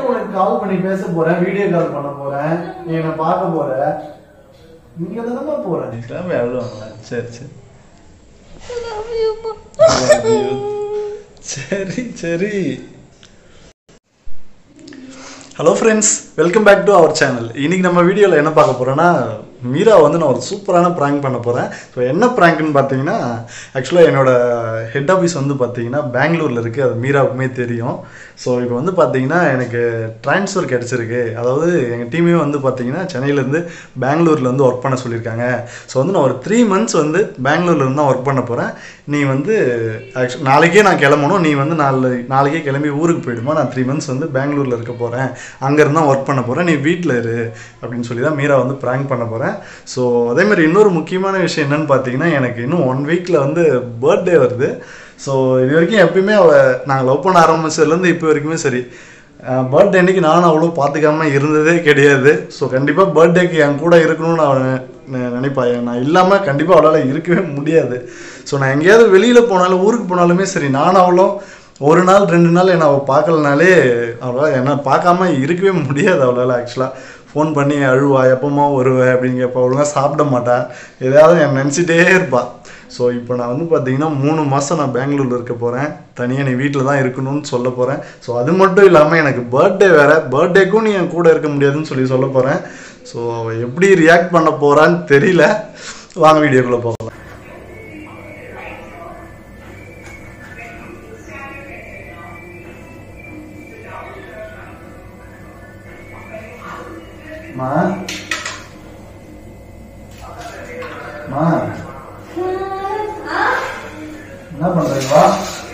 உனக்கு கால் பண்ணி பேச போறேன் வீடியோ கால் பண்ண போறேன் நீ என்ன பார்க்க போற இங்க தானே போறேன் கிளம்பி அழுவாங்களா சரி சரி Love you, Ma. Love you. சரி சரி hello friends welcome back to our channel இன்னைக்கு நம்ம வீடியோவில் என்ன பார்க்க போகிறோன்னா மீரா வந்து நான் ஒரு சூப்பரான ப்ராங்க் பண்ண போகிறேன் ஸோ என்ன ப்ராங்க்னு பார்த்தீங்கன்னா ஆக்சுவலாக என்னோட ஹெட் ஆஃபீஸ் வந்து பார்த்தீங்கன்னா பெங்களூரில் இருக்குது அது மீராவுக்குமே தெரியும் ஸோ இப்போ வந்து பார்த்தீங்கன்னா எனக்கு ட்ரான்ஸ்ஃபர் கிடச்சிருக்கு அதாவது எங்கள் டீமே வந்து பார்த்தீங்கன்னா சென்னையிலேருந்து பெங்களூரில் வந்து ஒர்க் பண்ண சொல்லியிருக்காங்க ஸோ வந்து நான் ஒரு த்ரீ மந்த்ஸ் வந்து பெங்களூர்ல இருந்து தான் ஒர்க் பண்ண போகிறேன் நீ வந்து ஆக்சுவல் நாளைக்கே நான் கிளம்பணும் நீ வந்து நாளை நாளைக்கே கிளம்பி ஊருக்கு போயிடுமா நான் த்ரீ மந்த்ஸ் வந்து பெங்களூரில் இருக்க போகிறேன் அங்கேருந்து தான் ஒர்க் பண்ண போகிறேன் நீ வீட்டில் இரு அப்படின்னு சொல்லி தான் மீரா வந்து ப்ராங்க் பண்ண போகிறேன் ஸோ அதே மாதிரி இன்னொரு முக்கியமான விஷயம் என்னன்னு பார்த்தீங்கன்னா எனக்கு இன்னும் ஒன் வீக்கில் வந்து பர்த்டே வருது ஸோ இது வரைக்கும் எப்பயுமே அவள் நாங்கள் லவ் பண்ண ஆரம்பிச்சதுலேருந்து இப்போ வரைக்குமே சரி பர்த்டே அன்னைக்கு நானும் அவ்வளோ பார்த்துக்காம இருந்ததே கிடையாது ஸோ கண்டிப்பாக பர்த்டேக்கு என் கூட இருக்கணும்னு அவன் நெ- நினைப்பா நான் இல்லாமல் கண்டிப்பாக அவளால் இருக்கவே முடியாது ஸோ நான் எங்கேயாவது வெளியில் போனாலும் ஊருக்கு போனாலுமே சரி நானும் அவளும் ஒரு நாள் ரெண்டு நாள் என்னை அவள் பார்க்கலனாலே அவளால் என்ன பார்க்காம இருக்கவே முடியாது அவளால் ஆக்சுவலாக ஃபோன் பண்ணி அழுவா எப்பமா வருவ அப்படின்னு கேட்பா ஒழுங்காக சாப்பிட மாட்டா ஏதாவது என் நினச்சிட்டே இருப்பா ஸோ இப்போ நான் வந்து பார்த்தீங்கன்னா மூணு மாதம் நான் பெங்களூரில் இருக்க போகிறேன் தனியாக நீ வீட்டில் தான் இருக்கணும்னு சொல்ல போகிறேன் ஸோ அது மட்டும் இல்லாமல் எனக்கு பர்த்டே வேறு பர்த்டேக்கும் நீ என் கூட இருக்க முடியாதுன்னு சொல்லி சொல்ல போகிறேன் ஸோ அவள் எப்படி ரியாக்ட் பண்ண போகிறான்னு தெரியல வாங்க வீடியோக்குள்ளே போகலாம் மா மா என்ன பண்றீங்க வா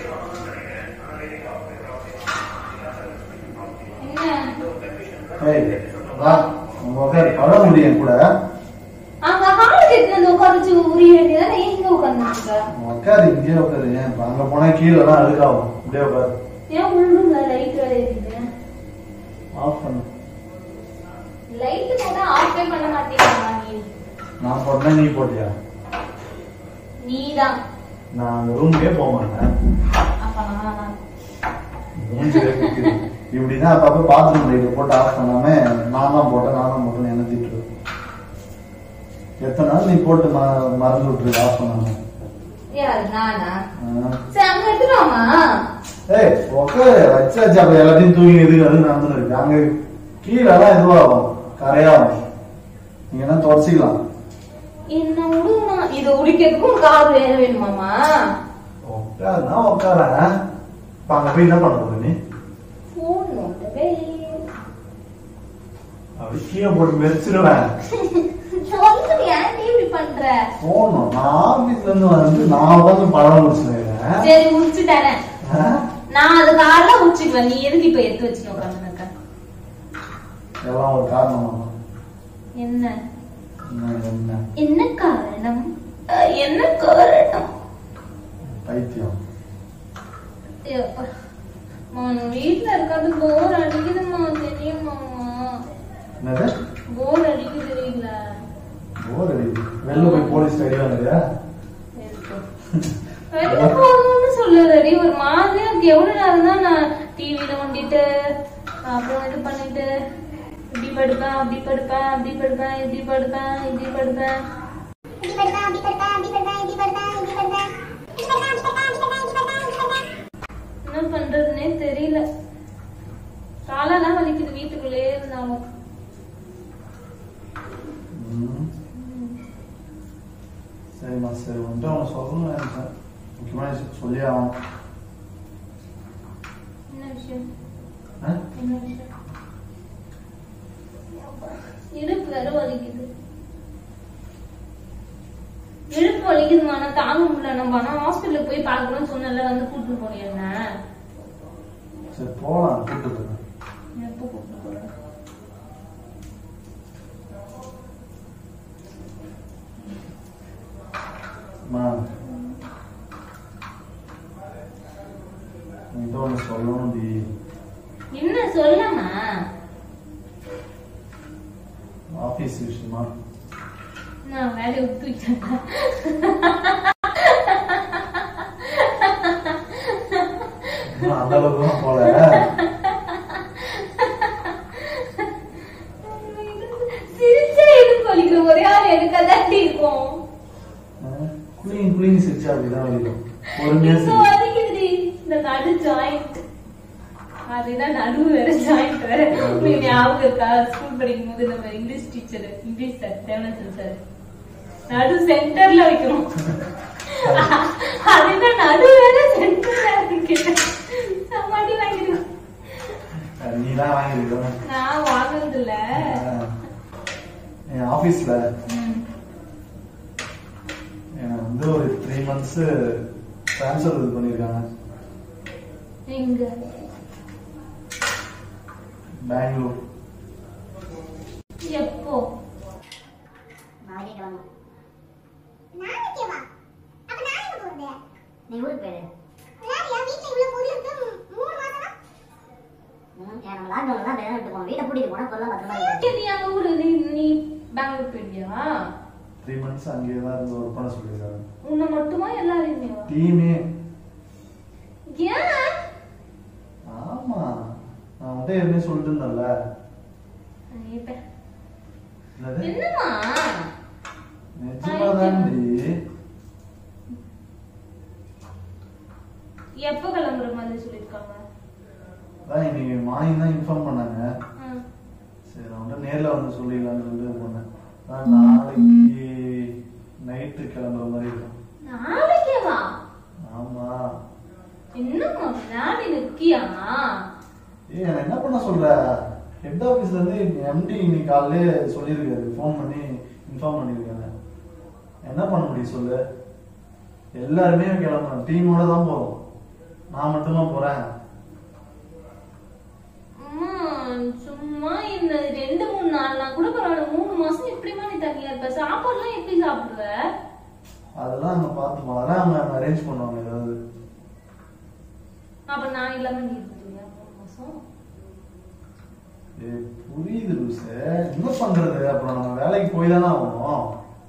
ஏய் வா உங்க உட்காரு பழ முடியும் கூட அங்க ஹாலுக்கு எடுத்து வந்து உட்கார வச்சு உரிய வேண்டியதானே எங்க உட்கார்ந்துருக்க உட்காரு இங்கே உட்காரு ஏன் இப்ப அங்க போனா கீழே தான் அழுக்காகும் இப்படியே உட்காரு ஏன் உள்ளும்ல லைட் வேற இருக்குது ஆஃப் பண்ணு லைட் போட்டா ஆஃபே பண்ண மாட்டேங்கிறா நீ நான் போட்டேன் நீ போட்டியா நீதான் நான் அந்த ரூம்க்கே போக மாட்டேன் அப்ப நான் மூஞ்சி வைக்குது. இப்படிதான் அப்பப்ப பாத்ரூம் லைட் போட்டு ஆஃப் பண்ணாம நான் தான் போட்டேன் நான் தான் போட்டேன் என்ன திட்டு எத்தனை நாள் நீ போட்டு ம- மறந்து விட்டுரு ஆஃப் பண்ணாம யாரு நானா ஆ. சரி அங்க எடுத்துருவாமா ஏய் உட்காரு வச்சாச்சு அப்ப எல்லாத்தையும் தூங்கி எதுக்கு அது நடந்துன்னு இருக்கு அங்க கீழெல்லாம் இதுவாகும் கரையாகும் நீங்க என்ன தொடச்சிக்கலாம் என்ன விடுமா இதை உடிக்கிறதுக்கும் கார் வேற வேணுமாமா உட்காருனா உட்காரேன் இப்ப அங்க போய் என்ன பண்ண போற நீ போன் நோட்டவே அப்படி கீழே போட்டு மெரிச்சிருவேன் சொல்லு ஏன் நீ இப்படி பண்ற போகணும் நான் ஆபீஸ்ல இருந்து வந்து நான் வந்து பழம் முடிச்சுருக்கேன் சரி உடிச்சுட்டானே நான் அது கார்ல உச்சிக்குவேன் நீ எதுக்கு இப்ப எடுத்து வச்சுட்டு உட்காந்துருக்க எல்லாம் ஒரு காரணமா என்ன என்ன என்ன என்ன காரணம் அஹ், என்ன காரணம் பைத்தியம் ஐயப்பா. அம்மா, நான் வீட்ல இருக்காது போர் அடிக்குதுமா தெரியுமாம்மா என்னது போர் அடிக்குது வீட்ல போர் அடிக்குது வெளில போய் போலீஸ் அடி வாங்குறியா வெளில போகணும்னு சொல்லுறடி ஒரு மாதிரியா இருக்கு எவ்வளவு நேரம் தான் நான் டிவில ஒண்டிட்டு அப்புறம் இது பண்ணிட்டு இப்படி படுப்பேன் அப்படி படுப்பேன் அப்படி படுப்பேன் இப்படி படுப்பேன் இப்படி படுப்பேன் என்ன பண்றதுன்னே தெரியல காலெல்லாம் வலிக்குது வீட்டுக்குள்ளே இருந்தாலும் ம். சரிம்மா சரி வந்து அவனை சொல்லணும்னு நினைச்சேன் முக்கியமான விஷயம் சொல்லி ஆகணும் என்ன விஷயம் ஆ? என்ன விஷயம் இடுப்பு வேற வலிக்குது இடுப்பு வலிக்குதுமா நான் தாங்க முடியல நம்ம ஆனா ஹாஸ்பிட்டலுக்கு போய் பார்க்கணும்னு சொன்னல வந்து கூட்டிட்டு போனேன் என்ன சரி போகலாம் கூட்டு போறேன் எப்போ கூட்டிட்டு போறேன் அம்மா உன்கிட்ட ஒன்று சொல்லணும் டி என்ன சொல்லமா ஆஃபீஸ் விஷயமா நான் வேலையை விட்டுட்டேன் இன்னும் அந்த அளவுக்கு போல எடுக்கதாண்டி இருக்கும் குளிங் குளிங் சிரிச்சா அப்படிதான் வலிக்கும் பொறுமையா இப்போ சிரி வலிக்குதுடி இந்த நடு ஜாயிண்ட் அதுதான் நடுவு வேற ஜாயிண்ட் வேற உங்களுக்கு ஞாபகம் இருக்கா ஸ்கூல் படிக்கும் போது நம்ம English teacher English sir Devanandan sir நடு சென்டர்ல வைக்கணும் அதுதான் நடு வேற சென்டர்ல வைக்கணும் சமாடி வாங்கிருக்கோம் நீ தான் வாங்கிருக்க நான் வாங்கினது இல்ல என் ஆபீஸ்ல ம். எனக்கு வந்து ஒரு த்ரீ மந்த்ஸ் ட்ரான்ஸ்ஃபர் இது பண்ணிருக்காங்க எங்க பெங்களூர் எப்போ நாளைக்கே கிளம்பும் நாளைக்கே வா அப்ப நான் எங்க போறது நீ ஊருக்கு போயிடு விளையாடியா வீட்ல இவ்வளவு பொருள் இருக்கு மூ- மூணு மாசமா ம், ஏன் நம்ம லாக்டவுன்ல தான் வேலை எடுத்து போவோம் வீட்டை பூட்டிட்டு போனா பொருளாக பத்திரமா இருக்கு நீ அங்க ஊரு நீ நீ பெங்களூர் போயிட்டியா த்ரீ மந்த்ஸ் அங்கேயே தான் இருந்து ஒர்க் பண்ண சொல்லியிருக்காங்க உன்னை மட்டுமா எல்லாரையுமே வா டீமே ஏன் ஆமா நான் வந்து ஏற்கனவே சொல்லிட்டு இருந்தேன்ல இப்ப என்னது என்னம்மா நிஜமாதான்டி எப்ப கிளம்புற மாதிரி சொல்லிருக்காங்க அதான் இன்னைக்கு மார்னிங் தான் இன்ஃபார்ம் பண்ணாங்க ஆ. சரி நான் வந்து நேர்ல வந்து சொல்லிடலாம்னு சொல்லிட்டு போனேன் அதான் நாளைக்கு நைட்டு கிளம்புற மாதிரி இருக்கும் நாளைக்கே வா ஆமா என்னம்மா விளையாடி நிக்கியா ஏய் நான் என்ன பண்ண சொல்ற ஹெட் ஆபீஸ்ல இருந்து எம்டி இன்னைக்கு காலையிலே சொல்லியிருக்காரு ஃபோன் பண்ணி இன்ஃபார்ம் பண்ணியிருக்காங்க என்ன பண்ண முடியும் சொல்லு எல்லாருமே கிளம்பணும் டீமோட தான் போறோம் நான் மட்டுமா போறேன் அம்மா சும்மா இந்த ரெண்டு மூணு நாள்னா கூட பரவாயில்ல மூணு மாசம் எப்படிமா நீ தனியா இருப்ப சாப்பாடுலாம் எப்படி சாப்பிடுவ அதெல்லாம் நம்ம பார்த்துப்போம் அதெல்லாம் அவங்க அரேஞ்ச் பண்ணுவாங்க ஏதாவது அப்ப நான் இல்லாம நீ இருந்துருவியா மூணு மாசம் ஏய், புரியுது லூசு என்ன பண்றது அப்புறம் நம்ம வேலைக்கு போய் தானே ஆகணும்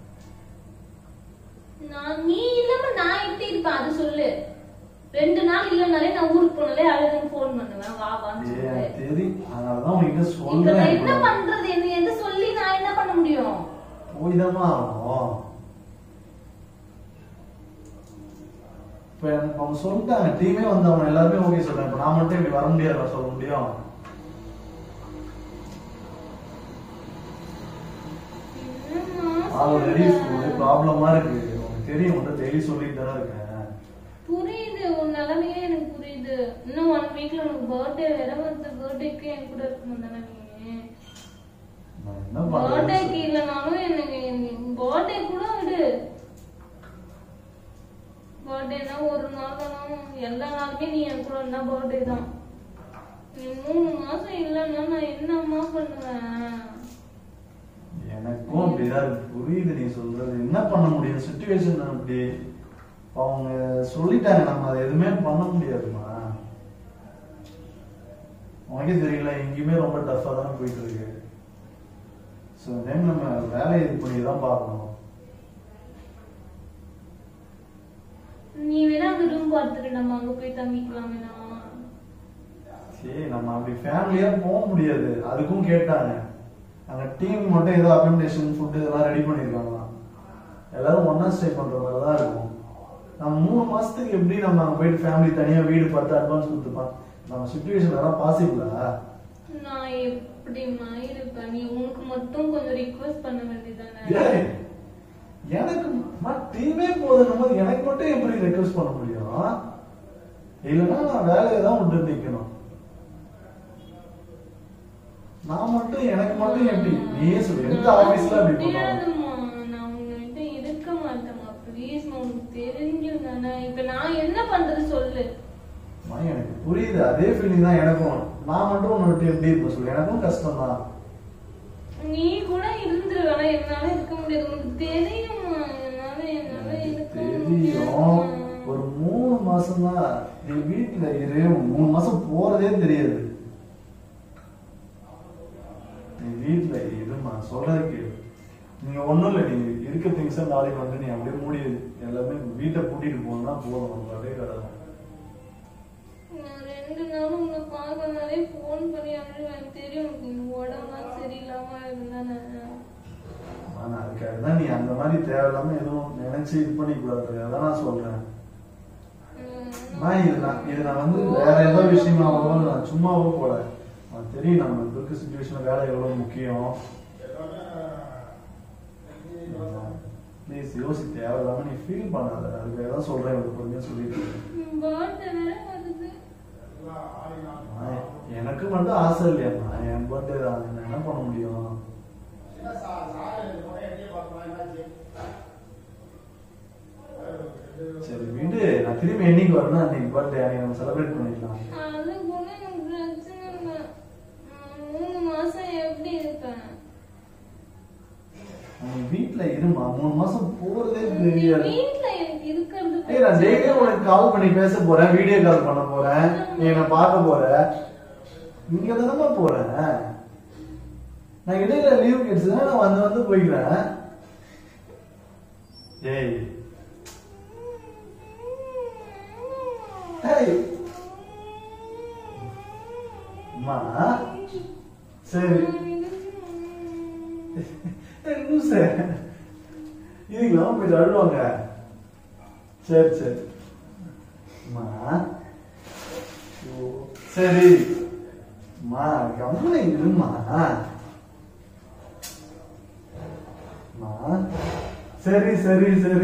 நான் நீ இல்லாம நான் எப்படி இருப்பேன் அது சொல்லு ரெண்டு நாள் இல்லனாலே நான் ஊருக்கு போனாலே அழுதுன்னு ஃபோன் பண்ணுவேன் வா வான்னு ஏய், சொல்லுவேன் எனக்கு தெரியும் அதனாலதான் உங்ககிட்ட இப்ப சொல்றேன் நான் என்ன இப்போ. பண்றது என்ன எது சொல்லி நான் என்ன பண்ண முடியும் போய் தானே ஆகணும் இப்ப எனக்கு அவங்க சொல்லிட்டாங்க டீமே வந்து அவங்க எல்லாருமே ஓகே சொல்றாங்க இப்ப நான் மட்டும் இப்படி வர முடியாது சொல்ல முடியும் ஆல்ரெடி ஒரு ப்ராப்ளமா இருக்கு உனக்கு தெரியும் உன்கிட்ட டெய்லி சொல்லிட்டு தானே இருக்கேன் புரியுது உன் நிலைமையே எனக்கு புரியுது இன்னும் ஒன் வீக்ல உனக்கு பர்த்டே வேற வந்து பர்த்டேக்கு என் கூட இருக்கணும் தானே நீ நான் என்ன பர்த்டேக்கு பண்றது இல்லைனாலும் எனக்கு பர்த்டே கூட விடு பர்த்டேனா ஒரு நாள் வேணாலும் எல்லா நாளுமே நீ என் கூட இருந்தா பர்த்டே தான் நீ மூணு மாசம் இல்லைன்னா நான் என்னம்மா பண்ணுவேன் எனக்கும் அப்படிதான் இருக்கு புரியுது நீ சொல்றது என்ன பண்ண முடியும் சுச்சுவேஷன் அப்படி அவங்க சொல்லிட்டாங்க நம்ம அதை எதுவுமே பண்ண முடியாதுமா உனக்கே தெரியல எங்கேயுமே ரொம்ப டஃபா தானே போயிட்டு இருக்கு ஸோ டைம் நம்ம வேலையை இது பண்ணி தான் பார்க்கணும் நீ வேணா அங்க ரூம் பார்த்துட்டு நம்ம அங்க போய் தங்கிக்கலாம் வேணா சரி நம்ம அப்படி ஃபேமிலியா போக முடியாது அதுக்கும் கேட்டாங்க அங்க டீம் மட்டும் ஏதோ அகாமடேஷன் ஃபுட் இதெல்லாம் ரெடி பண்ணிருக்காங்களாம் எல்லாரும் ஒண்ணா ஸ்டே பண்ற மாதிரி தான் இருக்கும் நம்ம மூணு மாசத்துக்கு எப்படி நம்ம அங்க போயிட்டு ஃபேமிலி தனியா வீடு பார்த்து அட்வான்ஸ் கொடுத்துப்பான் நம்ம சுச்சுவேஷன் எல்லாம் பாசிபிளா நான் எப்படிம்மா இருப்பேன் நீ உனக்கு மட்டும் கொஞ்சம் ரிக்வெஸ்ட் பண்ண வேண்டியதானே எனக்கு டீமே போதும் போது எனக்கு மட்டும் எப்படி ரெக்வஸ்ட் பண்ண முடியும் இல்லைன்னா நான் வேலையை தான் விட்டு நிக்கணும் நான் மட்டும் எனக்கு மட்டும் எப்படி நீயே சொல்லு எந்த ஆபீஸ்ல அப்படி பண்ணுவாங்க முடியாதும்மா. நான் உன்கிட்ட இருக்க மாட்டேம்மா. Please மா, உனக்கு தெரிஞ்சும் தானே. இப்ப நான் என்ன பண்றது சொல்லு அம்மா, எனக்கு புரியுது அதே ஃபீலிங் தான் எனக்கும் நான் மட்டும் உன்னை விட்டு எப்படி இருப்ப சொல்லு எனக்கும் கஷ்டம் தான் நீ கூட இருந்துரு ஆனா என்னால இருக்க முடியாது உனக்கு தெரியுமா என்னால என்னால இருக்க தெரியும் முடியாது ஒரு மூணு மாசம் தான் நீ வீட்டுல இரு மூணு மாசம் போறதே தெரியாது நீ வீட்டுல இருமா சொல்றது கேளு நீங்க ஒண்ணும் இல்ல நீ இருக்க திங்ஸ் நாளைக்கு வந்து நீ அப்படியே மூடி எல்லாமே வீட்டை பூட்டிட்டு போனா போதும் உனக்கு அப்படியே கிடக்கும் நான் ரெண்டு நாளும் உன்னை பார்க்கறதுனாலே ஃபோன் பண்ணி அழுவேன் தெரியும் உனக்கு இந்த உடம்புலாம் சரியில்லாம இருந்தானே ஆனா அதுக்காக அதான் நீ அந்த மாதிரி தேவையில்லாம எதுவும் நினைச்சு இது பண்ணிக்க கூடாது அதான் நான் சொல்றேன் நான் இது நான் இது நான் வந்து வேற ஏதோ விஷயமாவோ நான் சும்மாவோ போல எனக்கு தெரியும் நம்ம இப்ப இருக்க சுச்சுவேஷன்ல வேலை எவ்வளவு முக்கியம் ப்ளீஸ் யோசி தேவையில்லாம நீ ஃபீல் பண்ணாத அதுக்கு ஏதாவது சொல்றேன் இவ்வளவு பொறுமையா சொல்லிட்டு இருக்கேன். பர்த்டே வேற வருது நான் எனக்கு மட்டும் ஆசை இல்லையாம்மா என் பர்த்டே தான் நான் என்ன பண்ண முடியும் சரி விடு நான் திரும்பி என்னைக்கு வரணும் அன்னைக்கு பர்த்டே அன்னைக்கு நம்ம செலிப்ரேட் பண்ணிக்கலாம் அது கூட எனக்கு பிரச்சனை இல்லை நான் மூணு மாசம் எப்படி இருப்பேன் நீ வீட்ல இருமா மூணு மாசம் போறதே நீ தெரியாது வீட்ல எனக்கு இருக்கிறது ஏய் நான் டெய்லியும் உனக்கு கால் பண்ணி பேச போறேன் வீடியோ கால் பண்ண போறேன் நீ என்ன பார்க்க போற இங்க தானே போறேன் நான் இடையில லீவ் கிடைச்சதுன்னா நான் வந்து வந்து போய்க்கிறேன் ஏய் ஏய் அம்மா சரி ஏய், லூசு. இதுக்கெல்லாம் போயிட்டு அழுவாங்க சரி சரி அம்மா ஓ, சரி அம்மா கவனம் இருமா அம்மா சரி சரி சரி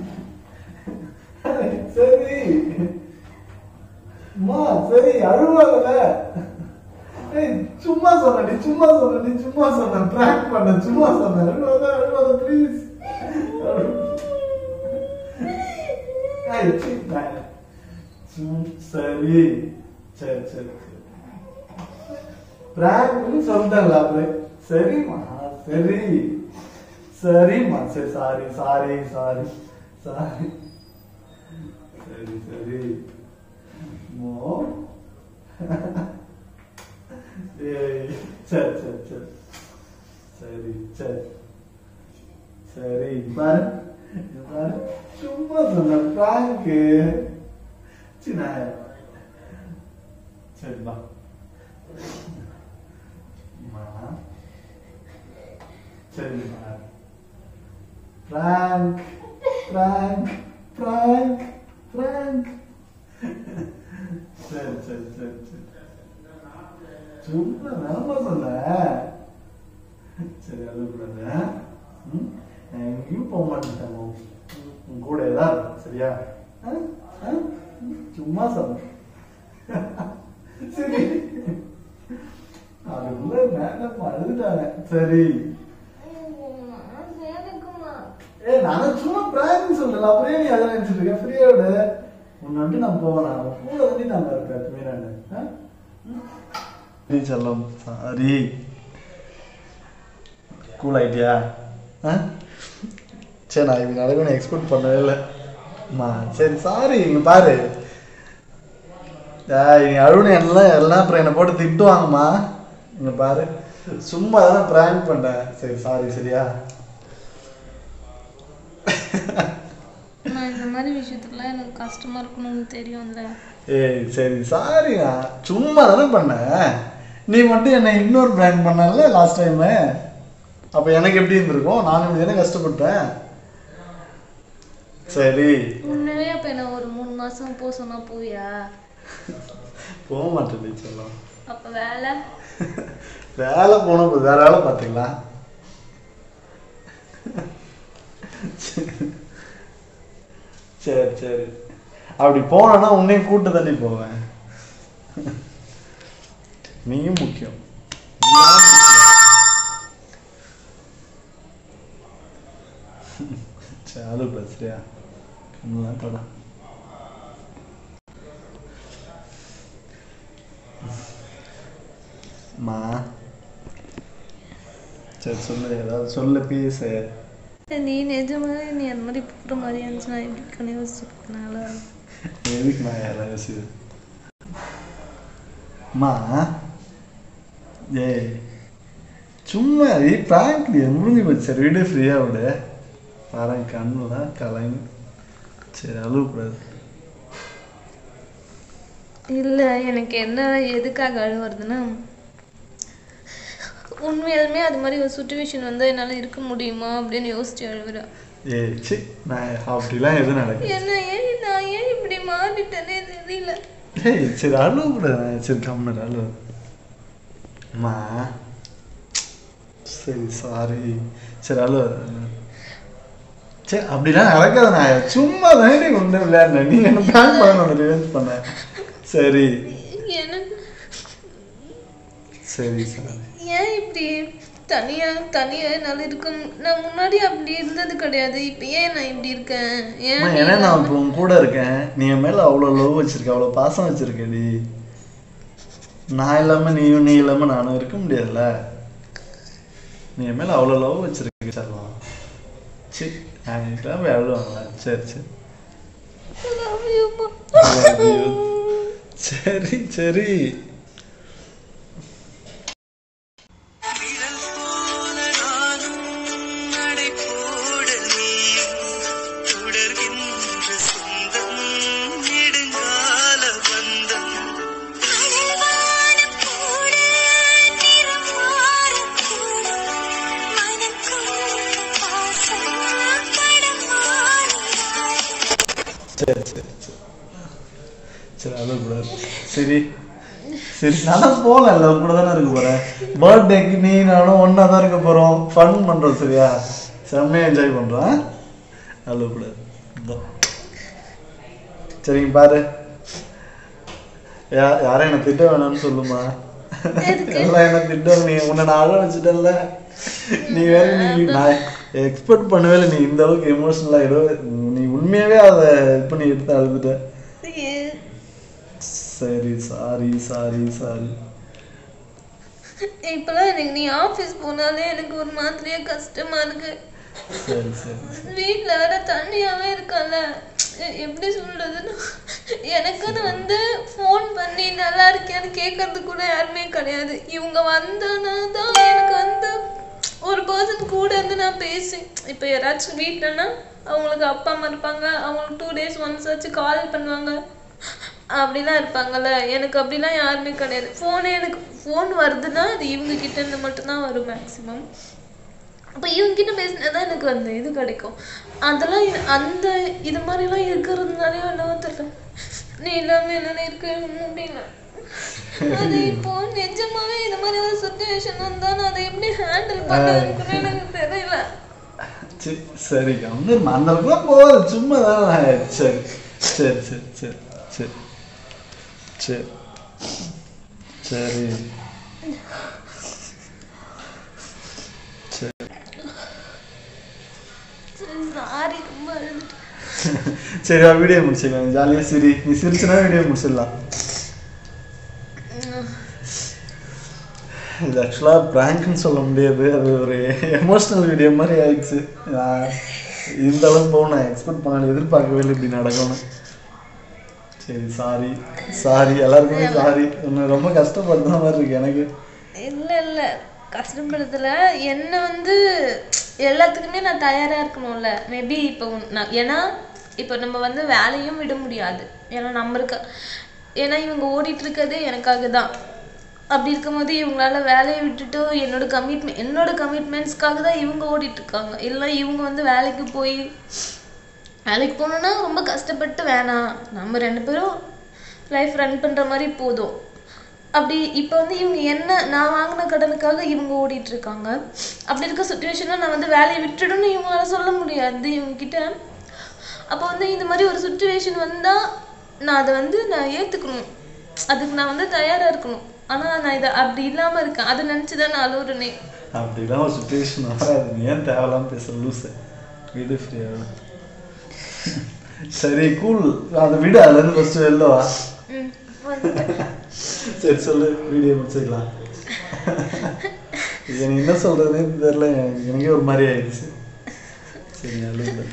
சரி அம்மா சரி அழுவாங்கல ஏய் சும்மா சொன்னடி சும்மா சொன்னடி சும்மா சொன்னேன் ட்ராக் பண்ண சும்மா சொன்னேன் அழுவாத அழுவாத ப்ளீஸ் ஏய், சீ, நான் சும், சரி சரி சரி பிராங்க்னு சொல்லிட்டேன்ல அப்படியே சரிம்மா சரி சரிம்மா சரி சாரி சாரி சாரி சாரி சரி சரி மோ ஏய் சரி சரி சரி சரி சரி சரி இங்க பாரு இங்க பாரு சும்மா சொன்ன பிராங்கு சின்ன சரிப்பா அம்மா. சரிம்மா பிராங்க் பிராங்க் பிராங்க் பிராங்க் சரி சரி சரி சரி சும்மா நல்லா சொன்னேன் சரி அழுகக்கூடாது ஆ? ம்? நான் எங்கேயும் போக மாட்டேன் உன் கூட தான் இருப்பேன் சரியா ஆ? ஆ? சும்மா சொன்னேன் சரி அதுக்குள்ள மேடம் அழுதுட்டாங்க சரி எனக்குமா ஏ நான் சும்மா பிராங்க் சொல்லல அப்படியே நீ அதை நினைச்சிட்டு இருக்க ஃப்ரீயா விடு உன்னை வந்து நான் போவேன் நான் உன் கூட வந்து நான் இருப்பேன் எப்பவுமே நான் சரி செல்லம் சாரி கூல் ஆயிட்டியா ஆ சரி நான் இவங்க அளவு நான் எக்ஸ்பெக்ட் பண்ணவே இல்லை அம்மா சரி சாரி இங்க பாரு ஏய், நீ அழுவணி எல்லாம் எல்லாம் அப்புறம் என்னை போட்டு திட்டுவாங்கம்மா இங்க பாரு சும்மா தானே ப்ராங்க் பண்ணேன் சரி சாரி சரியா நான் இந்த மாதிரி விஷயத்துக்குலாம் எனக்கு கஷ்டமா இருக்கணும்னு தெரியும்ல ஏய் சரி சாரிண்ணா சும்மா தானே பண்ணேன் நீ மட்டும் என்னை இக்னோர் பிராங்க் பண்ணல லாஸ்ட் டைமு அப்போ எனக்கு எப்படி இருந்திருக்கும் நானும் இப்படி தானே கஷ்டப்பட்டேன் சரி உண்மையே அப்ப என்ன ஒரு மூணு மாசம் போ சொன்னா போவியா போக மாட்டேன் செல்லம் அப்ப வேலை வேலை போனோம் இப்போ வேற வேலை பார்த்துக்கலாம் சரி சரி அப்படி போனேன்னா உன்னையும் கூட்டு தள்ளி போவேன் நீயும் முக்கியம் நீதான் முக்கியம். சரி அழுப்ப சரியா கண்ணெல்லாம் தொட அம்மா சரி சொல்லு ஏதாவது சொல்லு பேசு நீ நிஜமாவே நீ அந்த மாதிரி போற மாதிரி இருந்துச்சு நான் எப்படி இருக்கேன்னு யோசிச்சுக்கனால எதுக்கு நான் யாராவது யோசிச்சு அம்மா ஏய் சும்மா நீ பிராங்க் நீ முடிஞ்சு போச்சு சரி விடு ஃப்ரீயாக விடு பாரு கண்ணுலாம் கலங்கி சரி அழுவக்கூடாது இல்ல எனக்கு என்ன எதுக்காக அழுவுறதுன்னா உண்மையாலுமே அது மாதிரி ஒரு சுச்சுவேஷன் வந்து என்னால் இருக்க முடியுமா அப்படின்னு யோசிச்சு அழுகுறேன் ஏய் சி நான் அப்படிலாம் எதுவும் நடக்குது என்ன ஏன் நான் ஏன் இப்படி மாறிட்டேனே தெரியல ஏய் சரி அழுவ கூடாது சரி கம்மல் அழுவ அம்மா சரி சாரி சரி அழுவ சரி அப்படிலாம் நடக்காது நான் சும்மா தான் நீ ஒன்று விளையாடுனேன் நீ என்ன பிளான் பண்ண ரிவெஞ்ச் பண்ண சரி எனக்கு சரி சாரி ஏன் இப்படி தனியா தனியா என்னால இருக்க மு- நான் முன்னாடி அப்படி இருந்தது கிடையாது இப்ப ஏன் நான் இப்படி இருக்கேன் ஏன் அம்மா, நீ ஏன்னா நான் இல்லாம- இப்போ உன் கூட இருக்கேன் நீ என் மேல அவ்வளோ லவ் வச்சிருக்க அவ்வளோ பாசம் வச்சிருக்கடி நான் இல்லாம நீயும் நீ இல்லாம நானும் இருக்க முடியாதுல்ல நீ என் மேல அவ்வளோ லவ் வச்சிருக்க செல்லம் சரி நான் இல்லாம அழுவாங்களா சரி சரி Love you, Ma. Love you. சரி சரி நிழல் போல நானும் நடை போட நீயும் தொடர்கின்ற சொந்தம் நெடுங்கால பந்தம் கடல்வானம் கூட நிறம் மாறக்கூடும் மனக்குள்ள பாசம் படம் மாறினாய் சரி சரி சரி சரி அழக்கூடாது சரி சரி நான் போகல கூட தானே இருக்க போறேன் பர்த்டேக்கு நீ நானும் ஒன்றா தான் இருக்க போறோம் ஃபன் பண்றோம் சரியா செம்மையா என்ஜாய் பண்றோம் அழக்கூடாது இதோ. சரிங்க பாரு யா யாரும் என்ன திட்ட வேணாம்னு சொல்லுமா எல்லாம் என்ன திட்ட நீ உன்னை நான் அழ வச்சுட்டேன்ல நீ வேற நீ நான் எக்ஸ்பெக்ட் பண்ணவே இல்லை நீ இந்த அளவுக்கு எமோஷனல் ஆகிடும் நீ உண்மையாவே அதை இது பண்ணி எடுத்து அழுதுட்ட ஏ- சரி சாரி சாரி சாரி இப்பெல்லாம் எனக்கு நீ ஆபீஸ் போனாலே எனக்கு ஒரு மாதிரியா கஷ்டமா இருக்கு சரி சரி வீட்ல வேற தண்ணியாவே இருக்கல எப்படி சொல்றதுன்னா எனக்குன்னு வந்து ஃபோன் பண்ணி நல்லா இருக்கியான்னு கேட்கறது கூட யாருமே கிடையாது இவங்க வந்தானா தான் எனக்கு வந்து ஒரு பர்சன் கூட இருந்து நான் பேசி இப்போ யாராச்சும் வீட்டிலனா அவங்களுக்கு அப்பா அம்மா இருப்பாங்க அவங்களுக்கு டூ டேஸ் ஒன்ஸ் ஆச்சு கால் பண்ணுவாங்க அப்படிலாம் இருப்பாங்கல்ல எனக்கு அப்படிலாம் யாருமே கிடையாது ஃபோனே எனக்கு ஃபோன் வருதுன்னா அது இவங்க கிட்ட இருந்து மட்டும்தான் வரும் மேக்ஸிமம் அப்போ இவங்க கிட்ட பேசினா தான் எனக்கு அந்த இது கிடைக்கும் அதெல்லாம் இ- அந்த இது மாதிரிலாம் இருக்கிறதுனாலே என்னவோ தெரியல நீ இல்லாம என்னால இருக்க முடியல அது இப்போ நிஜமாவே இந்த மாதிரி ஒரு சுச்சுவேஷன் வந்தா நான் அதை எப்படி ஹேண்டில் பண்ணுறதுன்னு எனக்கு தெரியல சரி சரி கம்மி அந்த அளவுக்குலாம் போகாது சும்மா தான் சரி சரி சரி சரி சரி சரி சரி சரி சாரி ரொம்ப அழுதுட்டு சரி வீடியோ முடிச்சிடலாம் ஜாலியாக சிரி நீ சிரிச்சுனா வீடியோ முடிச்சிடலாம் இது ஆக்சுவலாக ப்ராங்க்னு சொல்ல முடியாது அது ஒரு எமோஷ்னல் வீடியோ மாதிரி ஆயிடுச்சு நான் இந்த அளவுக்கு போகும் நான் எக்ஸ்பெக்ட் பண்ணல எதிர்பார்க்கவே இல்லை இப்படி நடக்கும்னு சரி சாரி சாரி எல்லாருக்குமே சாரி உன்னை ரொம்ப கஷ்டப்படுத்துற மாதிரி இருக்கு எனக்கு இல்ல இல்ல கஷ்டப்படுறதுல என்ன வந்து எல்லாத்துக்குமே நான் தயாரா இருக்கணும்ல மேபி இப்போ உன்- நான் ஏன்னா இப்போ நம்ம வந்து வேலையும் விட முடியாது ஏன்னா நம்ம இருக்க ஏன்னா இவங்க ஓடிட்டு இருக்கிறதே எனக்காக தான் அப்படி இருக்கும்போது இவங்களால வேலையை விட்டுட்டு என்னோட கமிட்மெண்ட் என்னோட கமிட்மெண்ட்ஸ்க்காக தான் இவங்க ஓடிட்டு இருக்காங்க இல்லை இவங்க வந்து வேலைக்கு போய் வேலைக்கு போகணுன்னா ரொம்ப கஷ்டப்பட்டு வேணாம் நம்ம ரெண்டு பேரும் லைஃப் ரன் பண்ணுற மாதிரி போதும் அப்படி இப்போ வந்து இவங்க என்ன நான் வாங்கின கடனுக்காக இவங்க ஓடிட்டு இருக்காங்க அப்படி இருக்க சுச்சுவேஷனில் நான் வந்து வேலையை விட்டுடுன்னு இவங்களால சொல்ல முடியாது இவங்க கிட்ட அப்போ வந்து இந்த மாதிரி ஒரு சுச்சுவேஷன் வந்தால் நான் அதை வந்து நான் ஏற்றுக்கணும் அதுக்கு நான் வந்து தயாராக இருக்கணும் ஆனால் நான் இதை அப்படி இல்லாமல் இருக்கேன் அதை நினச்சி தான் நான் அழுகுறேனே அப்படிலாம் ஒரு சுச்சுவேஷன் வராது நீ ஏன் தேவையில்லாம பேச லூசு வீடு ஃப்ரீயாக சரி கூல் அதை விடு அதுலேருந்து ஃபஸ்ட்டு வெளில வா ம் வந்துட்டேன் சரி சொல்லு வீடியோ முடிச்சுக்கலாம் இது எனக்கு என்ன சொல்றதுன்னு தெரியல எனக்கு- எனக்கே ஒரு மாதிரி ஆயிடுச்சு சரி நல்லது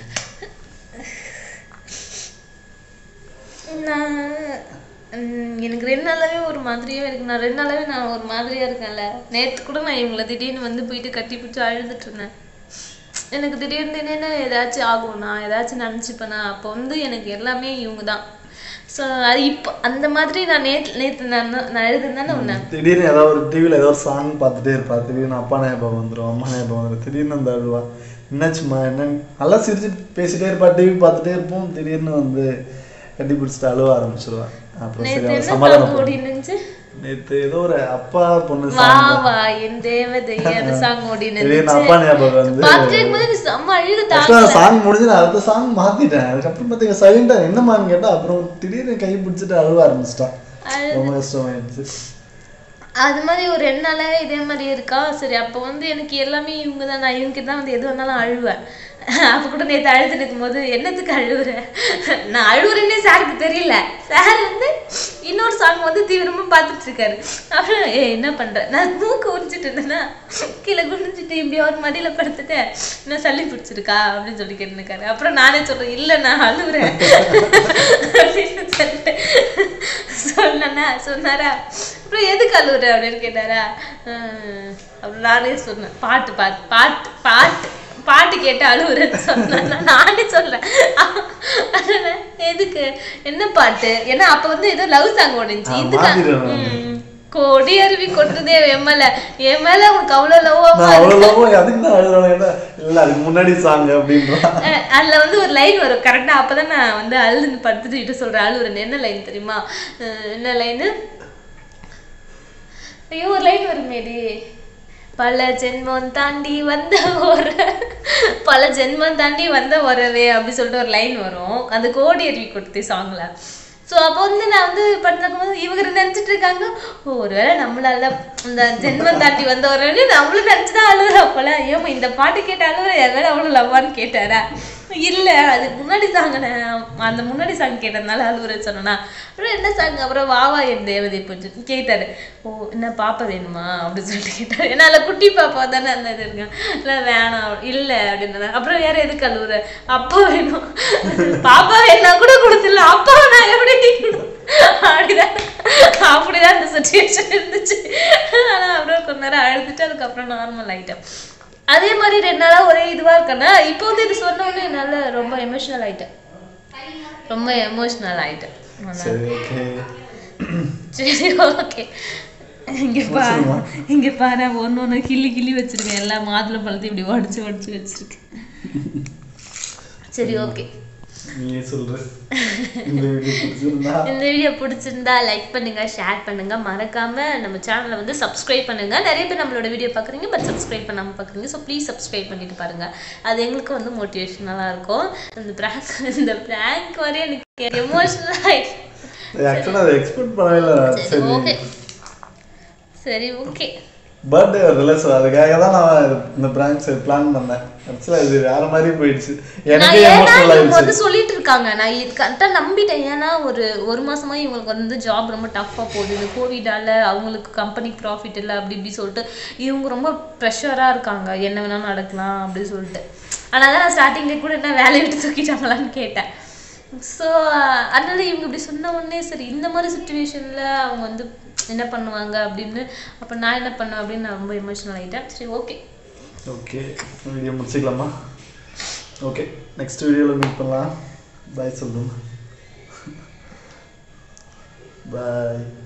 நான் ம், எனக்கு ரெண்டு நாளாவே ஒரு மாதிரியே இருக்கு நான் ரெண்டு நாளாவே நான் ஒரு மாதிரியா இருக்கேன்ல நேத்து கூட நான் இவங்களை திடீர்னு வந்து போயிட்டு கட்டி பிடிச்சி அழுதுட்டு இருந்தேன் எனக்கு திடீர்னு திடீர்னு ஏதாச்சும் ஆகும் நான் ஏதாச்சும் நினச்சிப்பேனா அப்போ வந்து எனக்கு எல்லாமே இவங்க தான் ஸோ அது இப்போ அந்த மாதிரி நான் நேற்று நேற்று நான் நான் எழுதுனேன்னு ஒன்று திடீர்னு ஏதாவது ஒரு டிவியில் ஏதோ ஒரு சாங் பார்த்துட்டே இருப்பா திடீர்னு அப்பா ஞாபகம் வந்துடும் அம்மா ஞாபகம் வந்துடும் திடீர்னு அந்த அழுவா என்னாச்சும்மா என்ன நல்லா சிரிச்சுட்டு பேசிட்டே இருப்பா டிவி பார்த்துட்டே இருப்போம் திடீர்னு வந்து கட்டி பிடிச்சிட்டு அழுவ ஆரம்பிச்சிருவா அப்புறம் சரி நேற்று அவளை என்ன சமாதானம் சாங் பண்ணு. ஓடி இருந்துச்சு நேத்து ஏதோ ஒரு அப்பா பொண்ணு வா சாங் வா என் தேவதை அந்த சாங் ஓடி திடீர்னு அப்பா ஞாபகம் வந்து பார்த்துட்டு இருக்கும்போது எனக்கு செம்ம அழுகு ஆக்சுவலாக தாங்கல சாங் முடிஞ்சு நான் அடுத்த சாங் மாத்திட்டேன் அதுக்கப்புறம் பார்த்தீங்க சைலண்டா என்னமான்னு கேட்டா அப்புறம் திடீர்னு கை பிடிச்சிட்டு அழுவ ஆரம்பிச்சிட்டான் ரொம்ப கஷ்டமாயிடுச்சு அது மாதிரி ஒரு ரெண்டு நாளாவே இதே மாதிரி இருக்கா சரி அப்போ வந்து எனக்கு எல்லாமே இவங்க தான் நான் இவங்க தான் வந்து எது வந்தாலும் அழுவேன் அப்போ கூட நேற்று அழுதுட்டு இருக்கும்போது என்னத்துக்கு அழுவுற நான் அழுவுறேன்னே சாருக்கு தெரியல சார் வந்து இன்னொரு சாங் வந்து தீவிரமா பார்த்துட்டு இருக்காரு அப்புறம் ஏ என்ன பண்ற நான் மூக்கு உரிச்சிட்டு இருந்தேன்னா கீழே குனிஞ்சிட்டு இப்படி அவர் மடியில படுத்துட்டு என்ன சளி பிடிச்சிருக்கா அப்படின்னு சொல்லி கேட்டுருக்காரு அப்புறம் நானே சொல்றேன் இல்லை நான் அழுவுறேன் அப்படின்னு சொல்லிட்டு சொன்னேன்னா சொன்னாரா அப்புறம் எதுக்கு அழுவுற அப்படின்னு கேட்டாரா "அஹ், அப்புறம் நானே சொன்னேன் பாட்டு பாட்டு பாட்டு பாட்டு பாட்டு கேட்டு அழுவுறேன்னு சொன்னேன் நானே சொல்றேன் அதனால எதுக்கு என்ன பாட்டு ஏன்னா அப்ப வந்து ஏதோ லவ் சாங் ஓடுச்சு ஆ, இதுக்கு மாத்திடுவேன் நானு. ம், கொடி அருவி கொட்டுதே என் மேல என் மேல உனக்கு அவ்வளவு லவ் நான் அவ்வளோ அதுக்கு தான் அழுதானே இல்ல அதுக்கு முன்னாடி சாங் அப்படின்றான் அஹ் அதுல வந்து ஒரு லைன் வரும் கரெக்டா அப்பதான் நான் வந்து அழுது படுத்துட்டு கிட்ட சொல்றேன் அழுவுறேன் என்ன லைன் தெரியுமா அஹ் என்ன லைனு ஐயோ ஒரு லைன் வருமேடி பல ஜென்மம் தாண்டி வந்த ஒரு பல ஜென்மம் தாண்டி வந்த வரவே அப்படி சொல்லிட்டு ஒரு லைன் வரும் அந்த கோடி அருவி கொடுத்து சாங்ல ஸோ அப்போ வந்து நான் வந்து படுத்துக்கும் இவங்க நினைச்சிட்டு இருக்காங்க ஓ ஒருவேளை நம்மளால இந்த ஜென்மம் தாண்டி வந்த ஒரு நம்மளும் நினைச்சுதான் அழுகுறா போல ஏமா இந்த பாட்டு கேட்டு அழுகுற என் மேல அவ்வளவு லவ்வான்னு கேட்டாரா இல்ல அதுக்கு முன்னாடி சாங் அந்த முன்னாடி சாங் கேட்டதுனால அழுகுறேன்னு சொன்னா அப்புறம் என்ன சாங் அப்புறம் வாவா என் தேவதை போச்சு கேட்டாரு ஓ என்ன பாப்பா வேணுமா அப்படின்னு சொல்லிட்டு கேட்டாரு ஏன்னா அதுல குட்டி பாப்பா தானே அந்த இது இருக்கேன் இல்லை வேணாம் இல்ல அப்படின்னா அப்புறம் வேற எதுக்கு அழுகுற அப்பா வேணும் பாப்பா வேணா கூட கொடுத்துல அப்பா நான் எப்படி அப்படிதான் அப்படிதான் அந்த சுச்சுவேஷன் இருந்துச்சு ஆனா அப்புறம் கொஞ்ச நேரம் அழுதுட்டு அதுக்கப்புறம் நார்மல் ஆயிட்டேன் அதே மாதிரி ரெண்டு நாளா ஒரே இதுவா இருக்கேன்னா இப்போ வந்து இது சொன்ன உடனே என்னால ரொம்ப எமோஷனல் ஆயிட்டேன் ரொம்ப எமோஷனல் ஆயிட்டேன் அதனால- சரி ஓகே சரி ஓகே இங்க பாரு இங்க பாரு ஒன்னு ஒண்ணு கிள்ளி கிள்ளி வச்சிருக்கேன் எல்லா மாதுளை பழத்தையும் இப்படி உடச்சு உடச்சு வச்சிருக்கேன் சரி ஓகே நீயே சொல்ற இந்த வீடியோ பிடிச்சிருந்தா இந்த வீடியோ பிடிச்சிருந்தா லைக் பண்ணுங்க ஷேர் பண்ணுங்க மறக்காம நம்ம சேனலை வந்து சப்ஸ்கிரைப் பண்ணுங்க நிறைய பேர் நம்மளோட வீடியோ பார்க்குறீங்க பட் சப்ஸ்கிரைப் பண்ணாம பார்க்குறீங்க ஸோ ப்ளீஸ் சப்ஸ்கிரைப் பண்ணிட்டு பாருங்க அது எங்களுக்கு வந்து மோட்டிவேஷனலாக இருக்கும் இந்த ப்ராங்க் இந்த ப்ராங்க் வரையும் எனக்கு எமோஷனல் ஆயிடுச்சு ஆக்சுவலாக அதை எக்ஸ்பெக்ட் பண்ணவே இல்லை சரி சரி ஓகே சரி ஓகே பர்த்டே வருதுல்ல ஸோ அதுக்காக தான் நான் இந்த பிராங்க்ஸ் பிளான் பண்ணேன் ஆக்சுவலாக இது வேற மாதிரி போயிடுச்சு நான் எனக்கே ஏன்னா எமோஷனல் இவங்க ஆயிடுச்சு வந்து சொல்லிட்டு இருக்காங்க நான் இது கரெக்டாக நம்பிட்டேன் ஏன்னா ஒரு ஒரு மாசமா இவங்களுக்கு வந்து ஜாப் ரொம்ப டஃப்பாக போகுது இந்த கோவிடால அவங்களுக்கு கம்பெனி ப்ராஃபிட் இல்லை அப்படி இப்படி சொல்லிட்டு இவங்க ரொம்ப ப்ரெஷராக இருக்காங்க என்ன வேணாலும் நடக்கலாம் அப்படின்னு சொல்லிட்டு அதனால தான் நான் ஸ்டார்டிங்லேயே கூட என்ன வேலையை விட்டு தூக்கிட்டாங்களான்னு கேட்டேன் ஸோ அதனால இவங்க இப்படி சொன்ன உடனே சரி இந்த மாதிரி சுச்சுவேஷனில் அவங்க வந்து என்ன பண்ணுவாங்க அப்படின்னு அப்போ நான் என்ன பண்ணுவேன் அப்படின்னு நான் ரொம்ப எமோஷனல் ஆகிட்டேன் சரி ஓகே ஓகே வீடியோ முடிச்சுக்கலாமா ஓகே நெக்ஸ்ட் வீடியோவில் மீட் பண்ணலாம் பாய் சொல்லுங்க பாய்